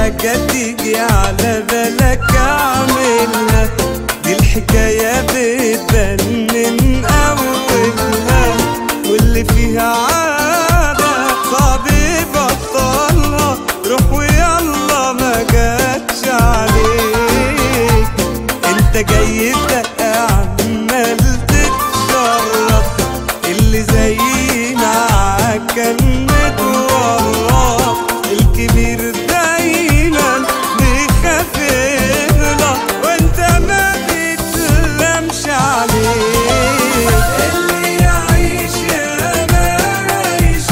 حاجة تيجي على بالك اعملها دي الحكاية بتبان من أولها واللي فيها عادة صعب يبطلها روح ويلا ما جاتش عليك انت جاي بقى عمال تتشرف اللي زينا كان متورط الكبير دايما بيخاف يغلط وانت ما بتلمش عليه اللي يعيش يا ما يعيش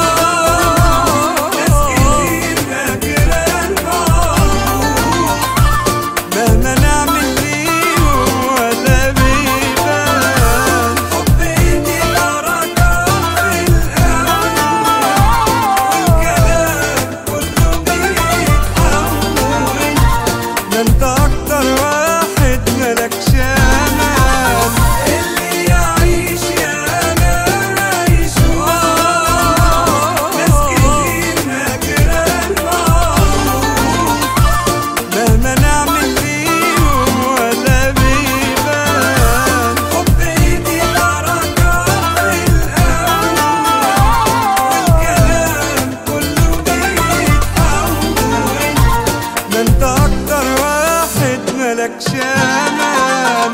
ناس كتير فاكرة المعروف مهما نعمل ليهم ولا بيبان حب ايدي درجات في الأول والكلام كله بيتحول ده انت اكتر واحد ملكش امان اللي يعيش يا ما يعيش ناس كتير فاكرة المعروف مهما نعمل فيهم ولا بيبان حب ايدي درجات في الأول والكلام كله بيتحول ده انت اكتر واحد ملكش امان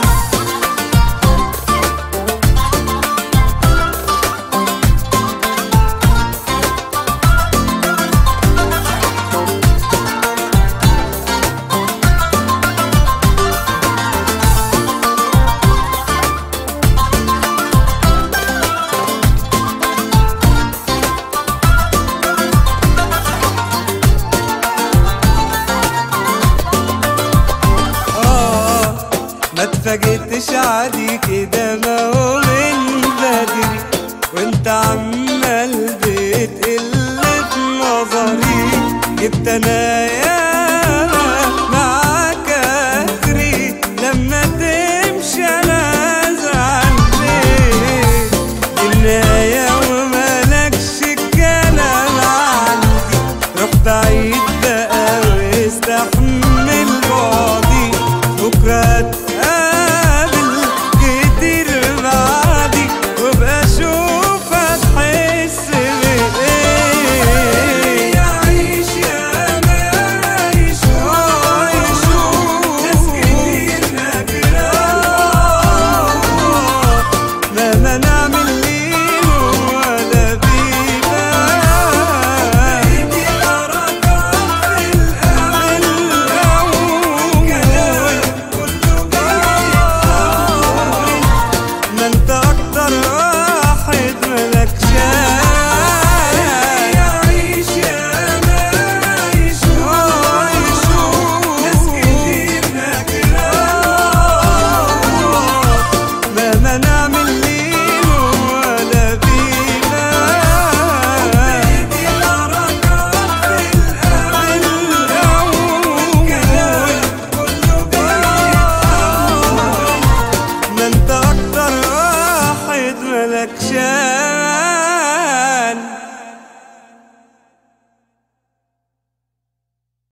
آه ما اتفاجئتش عادي كده ما هو من بدري وانت عمال بتقل في نظري جبت انا يا معاك اخري لما تمشي انا ازعل ليه دي النهاية وملكش الكلام عندي روح بعيد بقى واستحمل بعدي بكرة اتقابل كتير بعدي وابقى اشوف هتحس بايه يعيش يا ما يعيش ناس كتير فاكرة مهما نعمل